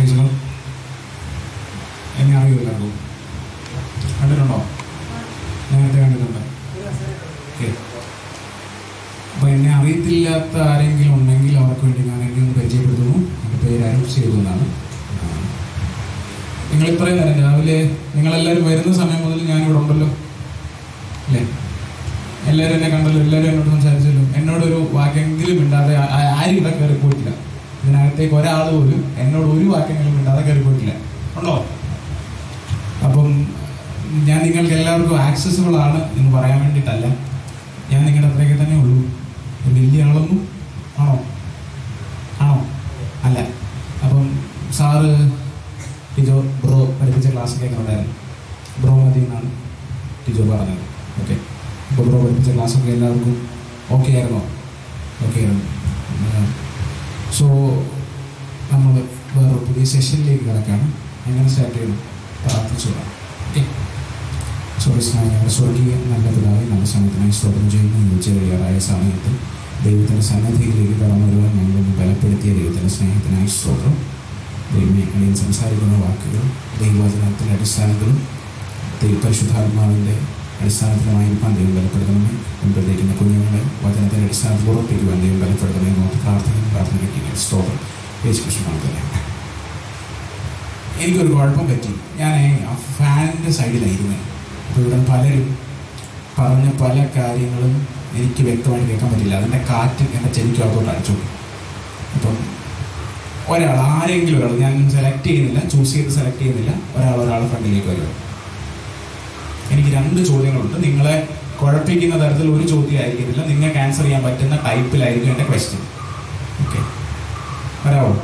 പ്രൈസലോ എന്നെ അറിയില്ലായിരുന്നു കണ്ടിട്ടുണ്ടോ നേരത്തെ കണ്ടിട്ടുണ്ട് ഓക്കെ അപ്പോൾ എന്നെ അറിയത്തില്ലാത്ത ആരെങ്കിലും ഉണ്ടെങ്കിൽ അവർക്ക് വേണ്ടി ഞാൻ എന്നെ ഒന്ന് പരിചയപ്പെടുത്തുന്നു എൻ്റെ പേര് അരുൺ സേതു എന്നാണ് ആ, നിങ്ങൾ ഇത്രയും നേരം രാവിലെ നിങ്ങളെല്ലാവരും വരുന്ന സമയം മുതൽ ഞാനിവിടെ ഉണ്ടല്ലോ അല്ലേ എല്ലാവരും എന്നെ കണ്ടല്ലോ എല്ലാവരും എന്നോട് സംസാരിച്ചല്ലോ എന്നോടൊരു വാക്കെങ്കിലും മിണ്ടാതെ ആ- ആ- ആരും ഇവിടെ കയറി പോയിട്ടില്ല ഇതിനകത്തേക്ക് ഒരാൾ പോലും എന്നോട് ഒരു വാക്കെങ്കിലും മിണ്ടാതെ കയറി പോയിട്ടില്ല ഉണ്ടോ അപ്പം ഞാൻ നിങ്ങൾക്ക് എല്ലാവർക്കും ആക്സസിബിൾ ആണ് എന്ന് പറയാൻ വേണ്ടിയിട്ടല്ല ഞാൻ നിങ്ങളുടെ അത്രയൊക്കെ തന്നെ ഉള്ളൂ ഒരു വലിയ ആളൊന്നും ആണോ ആണോ അല്ല അപ്പം സാറ് ടിജോ ബ്രോ പഠിപ്പിച്ച ക്ലാസ്സിലേക്ക് എങ്ങനെ ഉണ്ടായിരുന്നു ബ്രോ മതി എന്നാണ് ടിജോ പറഞ്ഞത് ഓക്കെ അപ്പോൾ ബ്രോ പഠിപ്പിച്ച ക്ലാസ്സൊക്കെ എല്ലാവർക്കും ഓക്കെ ആയിരുന്നോ ഓക്കെ ആയിരുന്നു സോ നമ്മൾ വേറൊരു പുതിയ സെഷനിലേക്ക് കിടക്കുകയാണ് എങ്ങനെ സ്റ്റാർട്ട് ചെയ്യണം പ്രാർത്ഥിച്ചു ഓക്കെ സ്വർഗസ്നായ സ്വർഗീയ നല്ല പിതാവെ നല്ല സമയത്തിനായി സ്തോത്രം ചെയ്യുന്നു ഉച്ച കഴിയാറായ സമയത്ത് ദൈവത്തിൻ്റെ സന്നദ്ധിയിലേക്ക് കടന്നു വരുവാൻ ഞങ്ങളൊന്ന് ബലപ്പെടുത്തിയ ദൈവത്തിൻ്റെ സ്നേഹത്തിനായി സ്തോത്രം ദൈവമേ അടിയൻ സംസാരിക്കുന്ന വാക്കുകൾ ദൈവവചനത്തിൻ്റെ അടിസ്ഥാനത്തിലും ദൈവ പരിശുദ്ധാത്മാവിൻ്റെ അടിസ്ഥാനത്തിലുമായിരിക്കാൻ ദൈവം ബലപ്പെടുത്തണമേ മുൻപിലേക്കുന്ന കുഞ്ഞുങ്ങളെ വചനത്തിൻ്റെ അടിസ്ഥാനത്തിൽ ഉറപ്പിക്കുവാൻ ദൈവം ബലപ്പെടുത്തണമേ നോക്കി പ്രാർത്ഥന പ്രാർത്ഥനയ്ക്ക് സ്തോത്രം യേശു കൃഷ്ണനാണ് തന്നെ എനിക്കൊരു കുഴപ്പം പറ്റി ഞാൻ ആ ഫാനിൻ്റെ സൈഡിലായിരുന്നു അപ്പോൾ ഇവിടെ പലരും പറഞ്ഞ പല കാര്യങ്ങളും എനിക്ക് വ്യക്തമായിട്ട് കേൾക്കാൻ പറ്റില്ല അതിൻ്റെ കാറ്റ് എൻ്റെ ചെവിക്കകത്തോട്ട് അടിച്ചു അപ്പം ഒരാൾ ആരെങ്കിലും ഒരാൾ ഞാൻ സെലക്ട് ചെയ്യുന്നില്ല ചൂസ് ചെയ്ത് സെലക്ട് ചെയ്യുന്നില്ല ഒരാൾ ഒരാൾ ഫ്രണ്ടിലേക്ക് വരിക എനിക്ക് രണ്ട് ചോദ്യങ്ങളുണ്ട് നിങ്ങളെ കുഴപ്പിക്കുന്ന തരത്തിൽ ഒരു ചോദ്യം ആയിരിക്കത്തില്ല നിങ്ങൾക്ക് ആൻസർ ചെയ്യാൻ പറ്റുന്ന ടൈപ്പിലായിരിക്കും എൻ്റെ ക്വസ്റ്റ്യൻ ഓക്കെ വരാവോ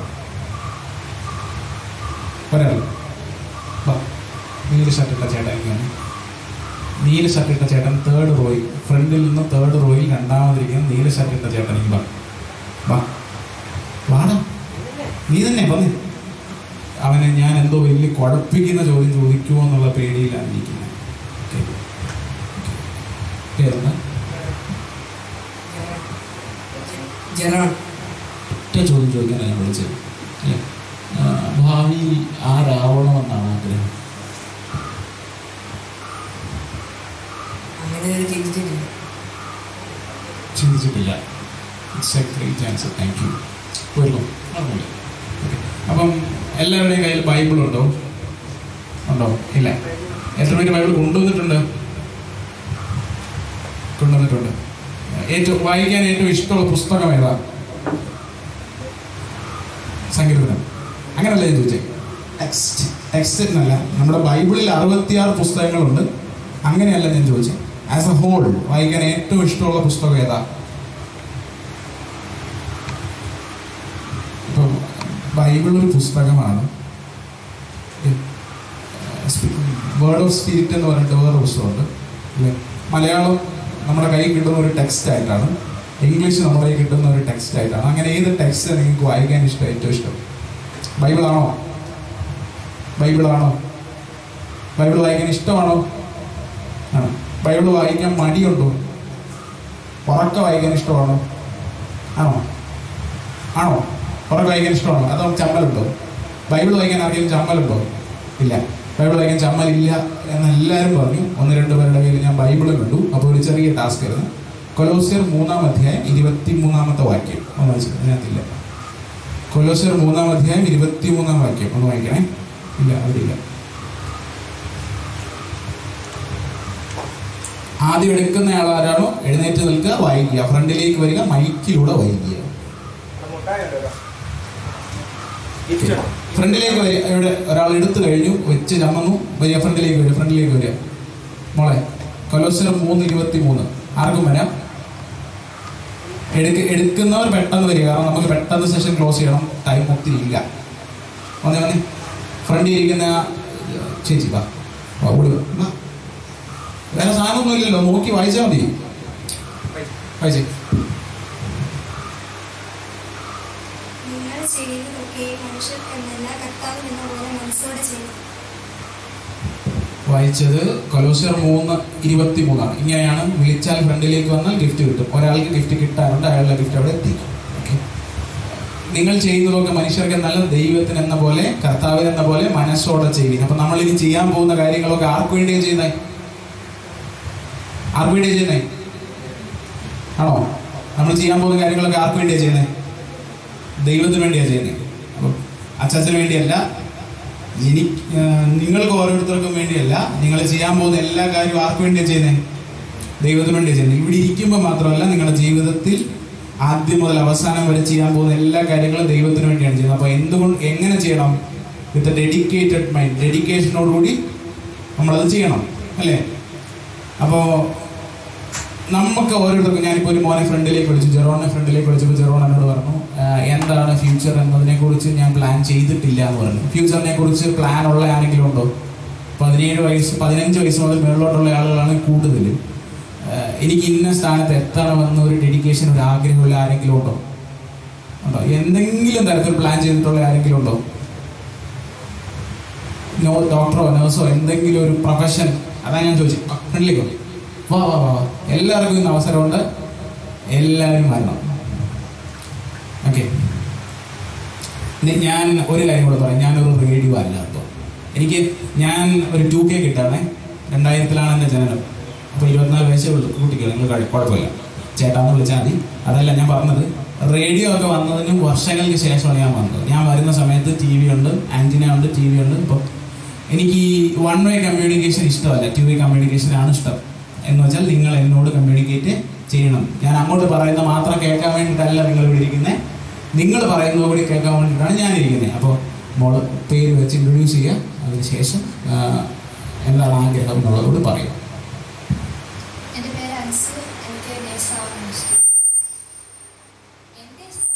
ഒരാൾ വാ നീല ഷർട്ടിട്ട ചേട്ടൻ എനിക്കാണ് നീല ഷർട്ടിട്ട ചേട്ടൻ തേർഡ് റോയിൽ ഫ്രണ്ടിൽ നിന്ന് തേർഡ് റോയിൽ രണ്ടാമതിരിക്കുന്ന നീല ഷർട്ടിട്ട ചേട്ടൻ എനിക്ക് വാ വാ വാടാ നീ തന്നെ വന്ന് അവനെ ഞാൻ എന്തോ വലിയ കുഴപ്പിക്കുന്ന ചോദ്യം ചോദിക്കുമോ എന്നുള്ള പേടിയിലാണ് ഇരിക്കുന്നത് ഓക്കെ പേരെന്താ ജനറൽ ഒറ്റ ചോദ്യം ചോദിക്കാനാണ് ഞാൻ വിളിച്ചത് അല്ലേ ആ, ഭാവി ആരാവണമെന്നാണ് ആഗ്രഹം അങ്ങനെ ഒരു ചിന്തിച്ചിട്ടില്ല ചിന്തിച്ചിട്ടില്ല it's a great answer thank you പോയിരുന്നു കുഴപ്പമില്ല ഓക്കെ അപ്പം എല്ലാവരുടെയും കയ്യിൽ ബൈബിൾ ഉണ്ടോ ഉണ്ടോ ഇല്ല എത്ര പേര് ബൈബിൾ കൊണ്ടുവന്നിട്ടുണ്ട് കൊണ്ടുവന്നിട്ടുണ്ട് ഏറ്റവും വായിക്കാൻ ഏറ്റവും ഇഷ്ടമുള്ള പുസ്തകം ഏതാ സങ്കീർത്തനം അങ്ങനല്ല ഞാൻ ചോദിച്ചേ ടെക്സ്റ്റ് ടെക്സ്റ്റ് എന്നല്ല നമ്മുടെ ബൈബിളിൽ അറുപത്തിയാറ് പുസ്തകങ്ങളുണ്ട് അങ്ങനെയല്ല ഞാൻ ചോദിച്ചത് ആസ് എ ഹോൾ വായിക്കാൻ ഏറ്റവും ഇഷ്ടമുള്ള പുസ്തകം ഏതാ ഇപ്പം ബൈബിൾ ഒരു പുസ്തകമാണ് വേർഡ് ഓഫ് സ്പിരിറ്റ് എന്ന് പറഞ്ഞിട്ട് വേറെ പുസ്തകമുണ്ട് അല്ലേ മലയാളം നമ്മുടെ കയ്യിൽ കിട്ടുന്ന ഒരു ടെക്സ്റ്റ് ആയിട്ടാണ് ഇംഗ്ലീഷ് നമ്മുടെ കയ്യിൽ കിട്ടുന്ന ഒരു ടെക്സ്റ്റ് ആയിട്ടാണ് അങ്ങനെ ഏത് ടെക്സ്റ്റ് നിങ്ങൾക്ക് വായിക്കാൻ ഇഷ്ടം ഏറ്റവും ഇഷ്ടം ബൈബിളാണോ ബൈബിളാണോ ബൈബിൾ വായിക്കാൻ ഇഷ്ടമാണോ ആണ് ബൈബിൾ വായിക്കാൻ മടിയുണ്ടോ ഉറക്ക വായിക്കാൻ ഇഷ്ടമാണോ ആണോ ആണോ ഉറക്ക വായിക്കാൻ ഇഷ്ടമാണോ അതോ ചമ്മലുണ്ടോ ബൈബിൾ വായിക്കാൻ ആർക്കെങ്കിലും ചമ്മലുണ്ടോ ഇല്ല ബൈബിൾ വായിക്കാൻ ചമ്മലില്ല എന്ന് എല്ലാവരും പറഞ്ഞു ഒന്ന് രണ്ട് പേരുടെ കയ്യിൽ ഞാൻ ബൈബിൾ കണ്ടു അപ്പോൾ ഒരു ചെറിയ ടാസ്ക് ആയിരുന്നു കൊലോസിയർ മൂന്നാം അധ്യായം ഇരുപത്തി മൂന്നാമത്തെ വാക്യം ഒന്ന് വായിച്ചു അതിനകത്തില്ല കൊലോസിയർ മൂന്നാം അധ്യായം ഇരുപത്തി മൂന്നാം വാക്യം ഒന്ന് വായിക്കണേ ഇല്ല അവിടെ ഇല്ല ആദ്യം എടുക്കുന്ന ആൾ ആരാണോ എഴുന്നേറ്റ് നിൽക്കുക വായിക്കുക ഫ്രണ്ടിലേക്ക് വരിക മൈക്കിലൂടെ വായിക്കുക ഫ്രണ്ടിലേക്ക് വരിക ഇവിടെ ഒരാൾ എടുത്തു കഴിഞ്ഞു വെച്ച് ചമ്മന്നു വരിക ഫ്രണ്ടിലേക്ക് വരിക ഫ്രണ്ടിലേക്ക് വരിക മോളെ കൊലോസിയർ മൂന്ന് ഇരുപത്തി മൂന്ന് ആർക്കും വരാം എടുക്ക എടുക്കുന്നവർ പെട്ടെന്ന് വരിക കാരണം നമുക്ക് പെട്ടെന്ന് സെഷൻ ക്ലോസ് ചെയ്യണം ടൈം ഒത്തിരി ഇല്ല വന്നേ വന്നേ ഫ്രണ്ടിൽ ഇരിക്കുന്ന ആ ചേച്ചി വാ വാ, ഓടി വാ. വാ. വേറെ സാധനമൊന്നും ഇല്ലല്ലോ നോക്കി വായിച്ചാൽ മതി വായിച്ചേ നിങ്ങൾ ചെയ്യുന്നതൊക്കെ മനുഷ്യർക്കെന്നല്ല കർത്താവ് എന്ന പോലെ മനസ്സോടെ ചെയ്യും വായിച്ചത് കൊലോസിയർ മൂന്ന് ഇരുപത്തി മൂന്നാണ് ഇങ്ങനെയാണ് വിളിച്ചാൽ ഫ്രണ്ടിലേക്ക് വന്നാൽ ഗിഫ്റ്റ് കിട്ടും ഒരാൾക്ക് ഗിഫ്റ്റ് കിട്ടാറുണ്ട് അയാളുടെ ഗിഫ്റ്റ് അവിടെ എത്തിക്കും ഓക്കെ നിങ്ങൾ ചെയ്യുന്നതൊക്കെ മനുഷ്യർക്ക് നല്ല ദൈവത്തിന് എന്ന പോലെ കർത്താവിന് എന്ന പോലെ മനസ്സോടെ ചെയ്യുക അപ്പൊ നമ്മൾ ഇനി ചെയ്യാൻ പോകുന്ന കാര്യങ്ങളൊക്കെ ആർക്ക് വേണ്ടിയാണ് ചെയ്യുന്നത് ആർക്ക് വേണ്ടിയാണ് ചെയ്യുന്നത് ആണോ നമ്മൾ ചെയ്യാൻ പോകുന്ന കാര്യങ്ങളൊക്കെ ആർക്ക് വേണ്ടിയാണ് ചെയ്യുന്നത് ദൈവത്തിന് വേണ്ടിയാണ് ചെയ്യുന്നത് അപ്പം അച്ചാച്ചന് വേണ്ടിയല്ല ഇനി ആ, നിങ്ങൾക്ക് ഓരോരുത്തർക്കും വേണ്ടിയല്ല നിങ്ങൾ ചെയ്യാൻ പോകുന്ന എല്ലാ കാര്യവും ആർക്ക് വേണ്ടിയാണ് ചെയ്യുന്നത് ദൈവത്തിന് വേണ്ടിയാണ് ചെയ്യുന്നത് ഇവിടെ ഇരിക്കുമ്പോൾ മാത്രമല്ല നിങ്ങളുടെ ജീവിതത്തിൽ ആദ്യം മുതൽ അവസാനം വരെ ചെയ്യാൻ പോകുന്ന എല്ലാ കാര്യങ്ങളും ദൈവത്തിന് വേണ്ടിയാണ് ചെയ്യുന്നത് അപ്പോൾ എന്തുകൊണ്ട് എങ്ങനെ ചെയ്യണം വിത്ത് ഡെഡിക്കേറ്റഡ് മൈൻഡ് ഡെഡിക്കേഷനോടുകൂടി നമ്മളത് ചെയ്യണം അല്ലേ അപ്പോൾ നമുക്ക് ഓരോരുത്തർക്കും ഞാനിപ്പോൾ ഒരു മോനെ ഫ്രണ്ടിലേക്ക് വിളിച്ചു ജെറോനെ ഫ്രണ്ടിലേക്ക് വിളിച്ചപ്പോൾ ജെറോൺ എന്നോട് പറഞ്ഞു "ആഹ് എന്താണ് ഫ്യൂച്ചർ എന്നതിനെ കുറിച്ച് ഞാൻ പ്ലാൻ ചെയ്തിട്ടില്ല എന്ന് പറഞ്ഞു ഫ്യൂച്ചറിനെ കുറിച്ച് പ്ലാൻ ഉള്ള ആരെങ്കിലും ഉണ്ടോ പതിനേഴ് വയസ്സ് പതിനഞ്ച് വയസ്സ് മുതൽ മുകളിലോട്ടുള്ള ആളുകളാണ് കൂടുതലും ആഹ് എനിക്ക് ഇന്ന സ്ഥാനത്ത് എത്തണമെന്ന ഒരു ഡെഡിക്കേഷൻ ഒരു ആഗ്രഹമുള്ള ആരെങ്കിലും ഉണ്ടോ ഉണ്ടോ എന്തെങ്കിലും തരത്തിൽ പ്ലാൻ ചെയ്തിട്ടുള്ള ആരെങ്കിലും ഉണ്ടോ നോ ഡോക്ടറോ നഴ്സോ എന്തെങ്കിലും ഒരു പ്രൊഫഷൻ അതാ ഞാൻ ചോദിച്ചു ഫ്രണ്ടിലേക്ക് വാ വാ വാ വാ. എല്ലാവർക്കും ഇന്ന് അവസരമുണ്ട് എല്ലാവരും വരണം ഓക്കെ ഞാൻ ഒരു കാര്യം കൂടെ പറയാം ഞാനൊരു റേഡിയോ അല്ല അപ്പോൾ എനിക്ക് ഞാൻ ഒരു ടു കെ കിട്ടാണേ രണ്ടായിരത്തിലാണ് എൻ്റെ ജനനം അപ്പോൾ ഇരുപത്തിനാല് വയസ്സേ ഉള്ളൂ കുട്ടിക്ക് നിങ്ങൾ കഴി- കുഴപ്പമില്ല ചേട്ടാന്ന് വിളിച്ചാൽ മതി അതല്ല ഞാൻ പറഞ്ഞത് റേഡിയോ ഒക്കെ വന്നതിന് വർഷങ്ങൾക്ക് ശേഷമാണ് ഞാൻ വന്നത് ഞാൻ വരുന്ന സമയത്ത് ടി വി ഉണ്ട് ആൻറ്റിന ഉണ്ട് ടി വി ഉണ്ട് ഇപ്പോൾ എനിക്ക് ഈ വൺ വേ കമ്മ്യൂണിക്കേഷൻ ഇഷ്ടമല്ല ടു വേ കമ്മ്യൂണിക്കേഷൻ ആണ് ഇഷ്ടം എന്ന് വെച്ചാൽ നിങ്ങൾ എന്നോട് കമ്മ്യൂണിക്കേറ്റ് ചെയ്യണം ഞാൻ അങ്ങോട്ട് പറയുന്ന മാത്രം കേൾക്കാൻ വേണ്ടിയിട്ടല്ല നിങ്ങൾ ഇവിടെ ഇരിക്കുന്നത് നിങ്ങൾ പറയുന്നത് കൂടി കേൾക്കാൻ വേണ്ടിയിട്ടാണ് ഞാൻ ഇരിക്കുന്നത് അപ്പോൾ മോള് പേര് വെച്ച് ഇൻട്രൊഡ്യൂസ് ചെയ്യുക അതിനുശേഷം ആ, എന്താണ് ആഗ്രഹം എന്നുള്ളതോട് പറയും എൻ്റെ പേര് അൻസു എനിക്ക് നേഴ്സാവാനാണ് ഇഷ്ടം എൻ്റെ ഇഷ്ടം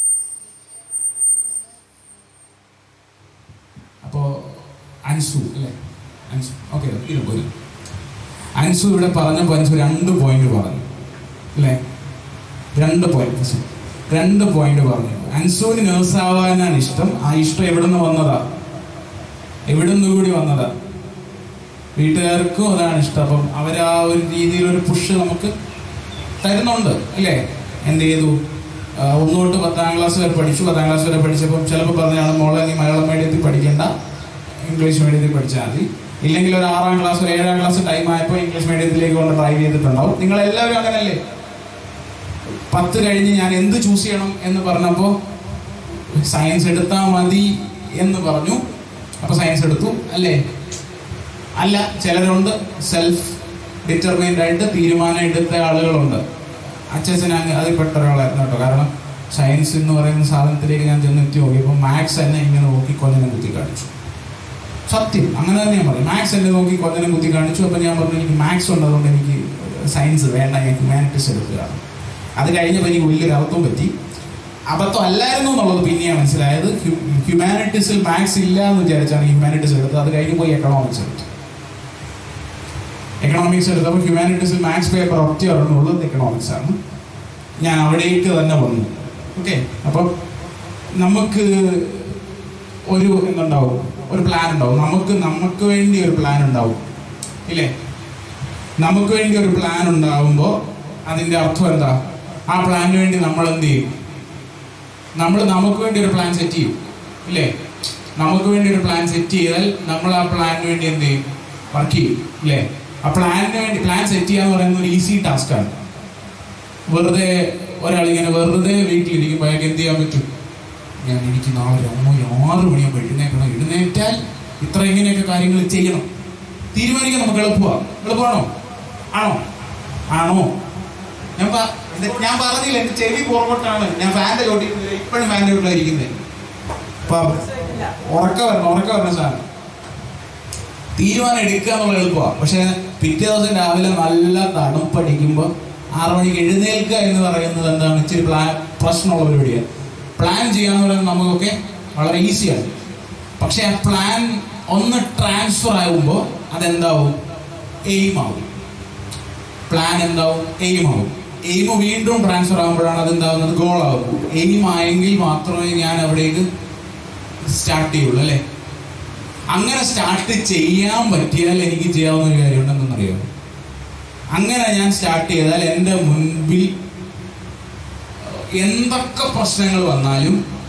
അപ്പോൾ അൻസു അല്ലേ അൻസു ഓക്കെ ഇത് പോയി അൻസു ഇവിടെ പറഞ്ഞപ്പോൾ അൻസു രണ്ട് പോയിന്റ് പറഞ്ഞു അല്ലേ രണ്ട് പോയിന്റ് രണ്ട് പോയിന്റ് പറഞ്ഞു അൻസുവിന് നേഴ്സ് ആവാനാണ് ഇഷ്ടം ആ ഇഷ്ടം എവിടെ നിന്ന് വന്നതാ എവിടെ നിന്ന് കൂടി വന്നതാ വീട്ടുകാർക്കും അതാണ് ഇഷ്ടം അപ്പം അവർ ആ ഒരു രീതിയിൽ ഒരു പുഷ് നമുക്ക് തരുന്നുണ്ട് അല്ലേ എന്ത് ചെയ്തു ആ, ഒന്ന് തൊട്ട് പത്താം ക്ലാസ് വരെ പഠിച്ചു പത്താം ക്ലാസ് വരെ പഠിച്ചപ്പം ചിലപ്പോൾ പറഞ്ഞാണ് മോളെ നീ മലയാളം മീഡിയത്തിൽ പഠിക്കേണ്ട ഇംഗ്ലീഷ് മീഡിയത്തിൽ പഠിച്ചാൽ മതി ഇല്ലെങ്കിൽ ഒരു ആറാം ക്ലാസ് ഒരു ഏഴാം ക്ലാസ് ടൈം ആയപ്പോൾ ഇംഗ്ലീഷ് മീഡിയത്തിലേക്ക് കൊണ്ട് ഡ്രൈവ് ചെയ്തിട്ടുണ്ടാവും നിങ്ങൾ എല്ലാവരും അങ്ങനല്ലേ പത്ത് കഴിഞ്ഞ് ഞാൻ എന്ത് ചൂസ് ചെയ്യണം എന്ന് പറഞ്ഞപ്പോൾ സയൻസ് എടുത്താൽ മതി എന്ന് പറഞ്ഞു അപ്പോൾ സയൻസ് എടുത്തു അല്ലേ അല്ല ചിലരുണ്ട് സെൽഫ് ഡിറ്റർമൈൻഡ് ആയിട്ട് തീരുമാനം എടുത്ത ആളുകളുണ്ട് അച്ഛൻ അങ്ങ് അതിൽപ്പെട്ട ഒരാളായിരുന്നു കേട്ടോ കാരണം സയൻസ് എന്ന് പറയുന്ന സാധനത്തിലേക്ക് ഞാൻ ചെന്ന് എത്തി നോക്കിയപ്പോൾ മാത്സ് എന്നെ ഇങ്ങനെ നോക്കി കൊല്ലനെ കുത്തി കാണിച്ചു സത്യം അങ്ങനെ തന്നെ ഞാൻ പറയും മാത്സ് എന്നെ നോക്കി കൊല്ലനെ കുത്തി കാണിച്ചു അപ്പോൾ ഞാൻ പറഞ്ഞു എനിക്ക് മാത്സ് ഉണ്ട് അതുകൊണ്ട് എനിക്ക് സയൻസ് വേണ്ട ഞാൻ ഹ്യൂമാനിറ്റീസ് എടുക്കുകയാണ് അത് കഴിഞ്ഞപ്പോൾ എനിക്ക് വലിയൊരു അബദ്ധം പറ്റി അബദ്ധം അല്ലായിരുന്നു എന്നുള്ളത് പിന്നെയാണ് മനസ്സിലായത് ഹ്യൂമാനിറ്റീസിൽ മാത്സ് ഇല്ല എന്ന് വിചാരിച്ചാണ് ഹ്യൂമാനിറ്റീസ് എടുത്തത് അത് കഴിഞ്ഞ് പോയി എക്കണോമിക്സ് എടുത്തു എക്കണോമിക്സ് എടുത്തപ്പോൾ ഹ്യൂമാനിറ്റീസിൽ മാത്സ് പേപ്പർ ഒറ്റ ഒരെണ്ണമുള്ളത് എക്കണോമിക്സ് ആണ് ഞാൻ അവിടേക്ക് തന്നെ വന്നു ഓക്കെ അപ്പം നമുക്ക് ഒരു എന്തുണ്ടാവും ഒരു പ്ലാൻ ഉണ്ടാവും നമുക്ക് നമുക്ക് വേണ്ടി ഒരു പ്ലാൻ ഉണ്ടാവും ഇല്ലേ നമുക്ക് വേണ്ടി ഒരു പ്ലാൻ ഉണ്ടാവുമ്പോൾ അതിൻ്റെ അർത്ഥം എന്താ ആ പ്ലാനിന് വേണ്ടി നമ്മൾ എന്ത് ചെയ്യും നമ്മൾ നമുക്ക് വേണ്ടി ഒരു പ്ലാൻ സെറ്റ് ചെയ്യും ഇല്ലേ നമുക്ക് വേണ്ടി ഒരു പ്ലാൻ സെറ്റ് ചെയ്താൽ നമ്മൾ ആ പ്ലാനിന് വേണ്ടി എന്ത് ചെയ്യും വർക്ക് ചെയ്യും ഇല്ലേ ആ പ്ലാനിന് വേണ്ടി പ്ലാൻ സെറ്റ് ചെയ്യുക എന്ന് പറയുന്നത് ഒരു ഈസി ടാസ്ക്കാണ് വെറുതെ ഒരാളിങ്ങനെ വെറുതെ വീട്ടിലിരിക്കുമ്പോൾ അയാൾക്ക് എന്ത് ചെയ്യാൻ പറ്റും ഞാൻ എനിക്ക് നാളെ രാവിലെ ആറ് മണിയാകുമ്പോൾ എഴുന്നേക്കണം എഴുന്നേറ്റാൽ ഇത്ര ഇങ്ങനെയൊക്കെ കാര്യങ്ങൾ ചെയ്യണം തീരുമാനിക്കാൻ നമുക്ക് എളുപ്പമാണ് എളുപ്പമാണോ ആണോ ആണോ ഞാൻ പ- ഇത് ഞാൻ പറഞ്ഞില്ല എന്റെ ചെവി പുറകോട്ടാണ് ഞാൻ ഫാൻ്റെ ചോട്ടി ഇപ്പോഴും ഫാൻ്റെ ചോട്ടിലായിരിക്കുന്നത് അപ്പൊ ഉറക്ക വരണം ഉറക്ക വരണം സാധനം തീരുമാനം എടുക്കുക എന്നുള്ള എളുപ്പമാണ് പക്ഷെ പിറ്റേ ദിവസം രാവിലെ നല്ല തണുപ്പടിക്കുമ്പോൾ ആറ് മണിക്ക് എഴുന്നേൽക്കുക എന്ന് പറയുന്നത് എന്താണ് ഇച്ചിരി പ്ലാൻ പ്രശ്നമുള്ള പരിപാടിയാണ് പ്ലാൻ ചെയ്യാന്ന് പറയുന്നത് നമുക്കൊക്കെ വളരെ ഈസിയാണ് പക്ഷെ ആ പ്ലാൻ ഒന്ന് ട്രാൻസ്ഫർ ആകുമ്പോൾ അതെന്താവും എയിം ആവും പ്ലാൻ എന്താവും എയിം ആവും എയിം വീണ്ടും ട്രാൻസ്ഫർ ആകുമ്പോഴാണ് അതെന്താവുന്നത് ഗോൾ ആകും എയിം ആയെങ്കിൽ മാത്രമേ ഞാൻ അവിടേക്ക് സ്റ്റാർട്ട് ചെയ്യുള്ളൂ അല്ലേ അങ്ങനെ സ്റ്റാർട്ട് ചെയ്യാൻ പറ്റിയാൽ എനിക്ക് ചെയ്യാവുന്ന ഒരു കാര്യം ഉണ്ടെന്നറിയോ അങ്ങനെ ഞാൻ സ്റ്റാർട്ട് ചെയ്താൽ എൻ്റെ മുൻപിൽ എന്തൊക്കെ പ്രശ്നങ്ങൾ വന്നാലും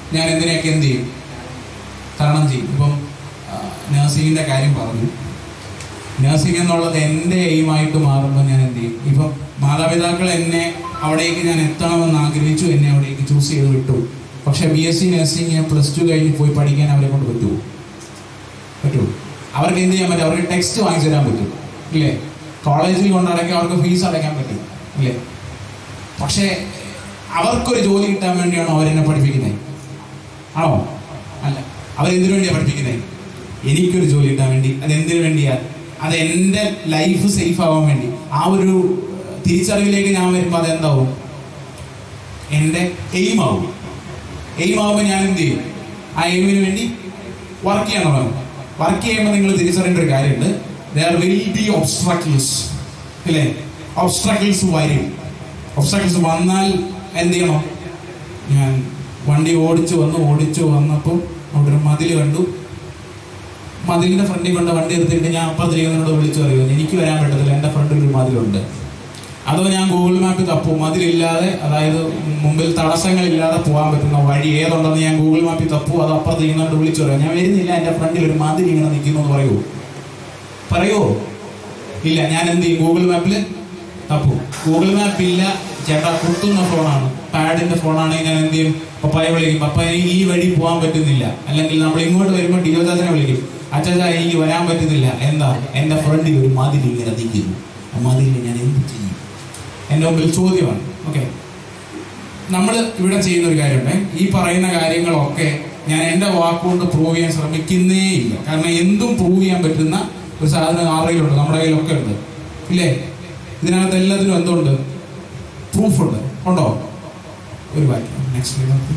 ഞാൻ എന്തിനെയൊക്കെ എന്ത് ചെയ്യും തരണം ചെയ്യും ഇപ്പം നഴ്സിങ്ങിൻ്റെ കാര്യം പറഞ്ഞു നഴ്സിംഗ് എന്നുള്ളത് എൻ്റെ എയിമായിട്ട് മാറുമ്പോൾ ഞാൻ എന്ത് ചെയ്യും ഇപ്പം മാതാപിതാക്കൾ എന്നെ അവിടേക്ക് ഞാൻ എത്തണമെന്ന് ആഗ്രഹിച്ചു എന്നെ അവിടേക്ക് ചൂസ് ചെയ്ത് വിട്ടു പക്ഷെ B S C nursing plus two കഴിഞ്ഞ് പോയി പഠിക്കാൻ അവരെ കൊണ്ട് പറ്റുമോ പറ്റുമോ അവർക്ക് എന്ത് ചെയ്യാൻ പറ്റും അവർക്ക് ടെക്സ്റ്റ് വാങ്ങിച്ചു തരാൻ പറ്റും ഇല്ലേ കോളേജിൽ കൊണ്ടടക്കി അവർക്ക് ഫീസ് അടയ്ക്കാൻ പറ്റും ഇല്ലേ പക്ഷേ അവർക്കൊരു ജോലി കിട്ടാൻ വേണ്ടിയാണോ അവരെന്നെ പഠിപ്പിക്കുന്നത് ആണോ അല്ല അവരെന്തിനു വേണ്ടിയാണ് പഠിപ്പിക്കുന്നത് എനിക്കൊരു ജോലി കിട്ടാൻ വേണ്ടി അത് എന്തിനു വേണ്ടിയാ അത് എൻ്റെ ലൈഫ് സേഫ് ആവാൻ വേണ്ടി ആ ഒരു തിരിച്ചറിവിലേക്ക് ഞാൻ വരുമ്പോൾ അതെന്താവും എൻ്റെ എയിം ആവും എയിം ആവുമ്പോൾ ഞാൻ എന്ത് ചെയ്യും ആ എയിമിന് വേണ്ടി വർക്ക് ചെയ്യണം വർക്ക് ചെയ്യുമ്പോൾ നിങ്ങൾ തിരിച്ചറിയേണ്ട ഒരു കാര്യമുണ്ട് ദർ വിൽ ബി ഒബ്സ്ട്രക്കിൾസ് അല്ലേ ഒബ്സ്ട്രക്കിൾസ് വരും ഒബ്സ്ട്രക്കിൾസ് വന്നാൽ എന്ത് ചെയ്യണം ഞാൻ വണ്ടി ഓടിച്ചു വന്നു ഓടിച്ചു വന്നപ്പോൾ അവിടെ ഒരു മതിൽ കണ്ടു മതിലിന്റെ ഫ്രണ്ടിൽ കൊണ്ട് വണ്ടി എടുത്തിട്ട് ഞാൻ അപ്പുറത്തിരിക്കുന്നതിനോട് വിളിച്ചു പറയുന്നു എനിക്ക് വരാൻ പറ്റത്തില്ല എൻ്റെ ഫ്രണ്ടിൽ ഒരു മതിലുണ്ട് അതോ ഞാൻ ഗൂഗിൾ മാപ്പിൽ തപ്പും മതിലില്ലാതെ അതായത് മുമ്പിൽ തടസ്സങ്ങളില്ലാതെ പോകാൻ പറ്റുന്ന വഴി ഏതുണ്ടെന്ന് ഞാൻ ഗൂഗിൾ മാപ്പിൽ തപ്പു അത് അപ്പുറത്തിരിക്കുന്നവരോട് വിളിച്ചു പറയാം ഞാൻ വരുന്നില്ല എൻ്റെ ഫ്രണ്ടിൽ ഒരു മതിൽ ഇങ്ങനെ നിൽക്കുന്നു എന്ന് പറയുമോ പറയുമോ ഇല്ല ഞാൻ എന്ത് ചെയ്യും ഗൂഗിൾ മാപ്പിൽ തപ്പു ഗൂഗിൾ മാപ്പ് ഇല്ല ചേട്ടാ കുത്തുന്ന ഫോണാണ് പാഡിന്റെ ഫോണാണെങ്കിൽ ഞാൻ എന്ത് ചെയ്യും പപ്പായ വിളിക്കും പപ്പായ ഈ വഴി പോകാൻ പറ്റുന്നില്ല അല്ലെങ്കിൽ നമ്മൾ ഇങ്ങോട്ട് വരുമ്പോൾ ഡിയോദാസിനെ വിളിക്കും അച്ഛാ എനിക്ക് വരാൻ പറ്റുന്നില്ല എന്താ എൻ്റെ ഫ്രണ്ടിൽ ഒരു മതിൽ ഇങ്ങനെ നിൽക്കുന്നു ആ മതിലിൽ ഞാൻ എന്ത് ചെയ്യും എൻ്റെ മുമ്പിൽ ചോദ്യമാണ് ഓക്കെ നമ്മൾ ഇവിടെ ചെയ്യുന്ന ഒരു കാര്യമുണ്ട് ഈ പറയുന്ന കാര്യങ്ങളൊക്കെ ഞാൻ എൻ്റെ വാക്കുകൊണ്ട് പ്രൂവ് ചെയ്യാൻ ശ്രമിക്കുന്നേ ഇല്ല കാരണം എന്തും പ്രൂവ് ചെയ്യാൻ പറ്റുന്ന ഒരു സാധനം ആരുടെയിലുണ്ട് നമ്മുടെ കയ്യിലൊക്കെ ഉണ്ട് ഇല്ലേ ഇതിനകത്ത് എല്ലാത്തിനും എന്തുണ്ട് പ്രൂഫ് ഉണ്ട് ഉണ്ടോ ഒരു വാക്യം നെക്സ്റ്റ്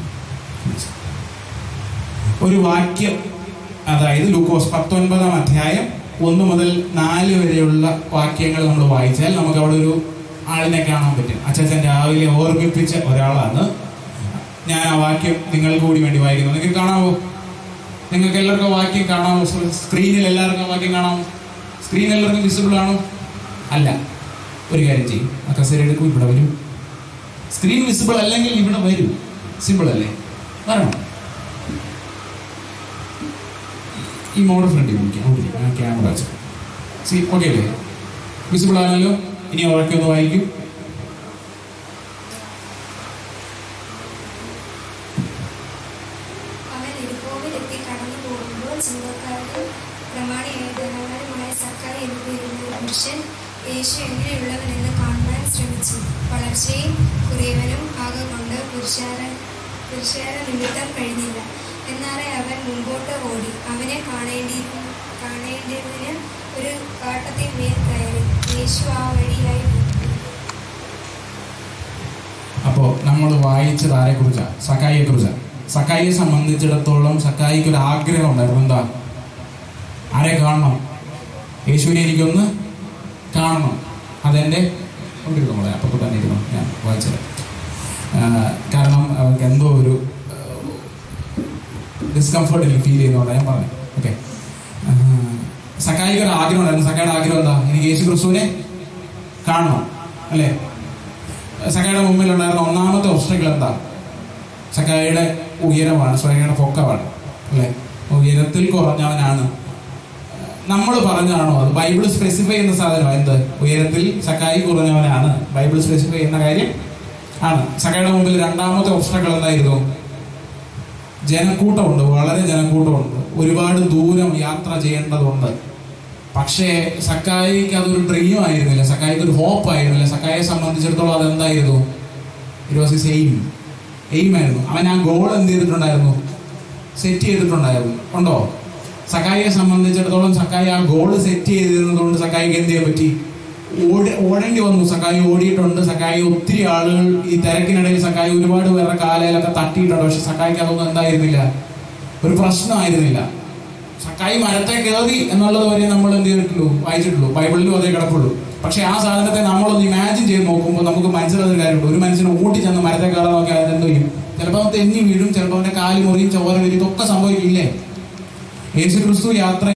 ഒരു വാക്യം അതായത് ലൂക്കോസ് പത്തൊൻപതാം അധ്യായം ഒന്ന് മുതൽ നാല് വരെയുള്ള വാക്യങ്ങൾ നമ്മൾ വായിച്ചാൽ നമുക്ക് അവിടെ ഒരു ആളിനെ കാണാൻ പറ്റും അച്ഛൻ രാവിലെ ഓർമ്മിപ്പിച്ച ഒരാളാണ് ഞാൻ ആ വാക്യം നിങ്ങൾക്ക് കൂടി വേണ്ടി വായിക്കുന്നു നിങ്ങൾക്ക് കാണാമോ നിങ്ങൾക്ക് എല്ലാവർക്കും വാക്യം കാണാമോ സ്ക്രീനിൽ എല്ലാവർക്കും ആ വാക്യം കാണാമോ സ്ക്രീൻ എല്ലാവർക്കും വിസിബിൾ ആണോ അല്ല ഒരു കാര്യം ചെയ്യും ആ കസേര എടുക്കും ഇവിടെ വരും സ്ക്രീൻ വിസിബിൾ അല്ലെങ്കിൽ ഇവിടെ വരും സിമ്പിൾ അല്ലേ വരണം ഈ മോഡ് ഫ്രണ്ടിൽ വിളിക്കാം അവിടെ ഇരിക്ക്. ഞാൻ ക്യാമറ വെച്ചു സി ഓക്കെ അല്ലേ വിസിബിൾ ആണല്ലോ ഇനി ഉറക്കെ ഒന്ന് വായിക്കും അവൻ എരിക്കോവിലെത്തി കടന്നു പോകുമ്പോൾ ചുങ്കക്കാരും പ്രമാണിയായ ധനവാനുമായ സർക്കാർ എന്ന് പേരുന്ന ഒരു പുരുഷൻ യേശു എങ്ങനെയുള്ളവനെന്ന് കാണുവാൻ ശ്രമിച്ചു വളർച്ചയും കുറിയവനും ആകൊണ്ട് പുരുഷാര പുരുഷാര നിമിത്തം കഴിഞ്ഞില്ല എന്നാറെ അവൻ മുമ്പോട്ട് ഓടി അവനെ കാണേണ്ടി കാണേണ്ടതിന് ഒരു കാട്ടത്തിൽ മേൽ കയറി യേശു ആ വഴിയായി പോയി. അപ്പോൾ നമ്മൾ വായിച്ചത് ആരെ കുറിച്ചാണ് സക്കായിയെ കുറിച്ചാണ് സക്കായിയെ സംബന്ധിച്ചിടത്തോളം സക്കായിക്ക് ഒരു ആഗ്രഹം ഉണ്ടായിരുന്നു എന്താ ആരെ കാണണം യേശുവിനെ എനിക്കൊന്ന് കാണണം അതെൻ്റെ കൊണ്ടിരുന്നു നമ്മളെ അപ്പുറത്ത് തന്നെ ഇരുന്നു ഞാൻ വായിച്ചത് ആ, കാരണം അവർക്ക് എന്തോ ഒരു ഡിസ്കംഫർട്ട് എനിക്ക് ഫീൽ ചെയ്യുന്നതുകൊണ്ട് ഞാൻ പറഞ്ഞു ഓക്കെ സക്കായിക്ക് ഒരു ആഗ്രഹം ഉണ്ടായിരുന്നു സക്കായുടെ ആഗ്രഹം എന്താ എനിക്ക് യേശു ക്രിസ്തുവിനെ കാണണം അല്ലേ സക്കായുടെ മുമ്പിൽ ഉണ്ടായിരുന്ന ഒന്നാമത്തെ ഒബ്സ്റ്റക്കിൾ എന്താ സക്കായുടെ ഉയരമാണ് സക്കായുടെ പൊക്കമാണ് അല്ലേ ഉയരത്തിൽ കുറഞ്ഞവനാണ് നമ്മൾ പറഞ്ഞാണോ അത് ബൈബിൾ സ്പെസിഫൈ ചെയ്യുന്ന സാധനം എന്ത് ഉയരത്തിൽ സക്കായി കുറഞ്ഞവനാണ് ബൈബിൾ സ്പെസിഫൈ ചെയ്യുന്ന കാര്യം ആണ് സക്കായുടെ മുമ്പിൽ രണ്ടാമത്തെ ഒബ്സ്റ്റക്കിൾ എന്തായിരുന്നു ജനക്കൂട്ടമുണ്ട് വളരെ ജനക്കൂട്ടമുണ്ട് ഒരുപാട് ദൂരം യാത്ര ചെയ്യേണ്ടതുണ്ട് പക്ഷേ സക്കായിക്ക് അതൊരു ഡ്രീം ആയിരുന്നില്ല സക്കായിക്ക് ഒരു ഹോപ്പ് ആയിരുന്നില്ല സക്കായെ സംബന്ധിച്ചിടത്തോളം അതെന്തായിരുന്നു it was is aim aim ആയിരുന്നു അവൻ ആ ഗോൾ എന്ത് ചെയ്തിട്ടുണ്ടായിരുന്നു സെറ്റ് ചെയ്തിട്ടുണ്ടായിരുന്നു ഉണ്ടോ സക്കായിയെ സംബന്ധിച്ചിടത്തോളം സക്കായി ആ ഗോൾ സെറ്റ് ചെയ്തിരുന്നതുകൊണ്ട് സക്കായിക്ക് എന്ത് ചെയ്യാൻ പറ്റി ഓടി ഓടേണ്ടി വന്നു സക്കായി ഓടിയിട്ടുണ്ട് സക്കായി ഒത്തിരി ആളുകൾ ഈ തിരക്കിനിടയിൽ സക്കായി ഒരുപാട് പേരുടെ കാലയിലൊക്കെ തട്ടിയിട്ടുണ്ട് പക്ഷെ സക്കായിക്ക് അതൊന്നും എന്തായിരുന്നില്ല ഒരു പ്രശ്നമായിരുന്നില്ല സക്കായി മരത്തെ കയറി എന്നുള്ളത് വരെ നമ്മൾ എന്ത് ചെയ്തിട്ടുള്ളൂ വായിച്ചിട്ടുള്ളൂ ബൈബിളിലും അതേ കിടപ്പുള്ളൂ പക്ഷെ ആ സാധനത്തെ നമ്മളൊന്ന് ഇമാജിൻ ചെയ്ത് നോക്കുമ്പോൾ നമുക്ക് മനസ്സിലാകുന്ന ഒരു കാര്യമുണ്ട് ഒരു മനുഷ്യന് ഓടി ചെന്ന് മരത്തെ കയറാൻ നോക്കിയാൽ അതെന്ത് ചെയ്യും ചിലപ്പോൾ അവൻ തെന്നി വീഴും ചിലപ്പോൾ അവന്റെ കാല് മുറിയും ചോര വരും ഇതൊക്കെ സംഭവിക്കില്ലേ യേശു ക്രിസ്തു യാത്ര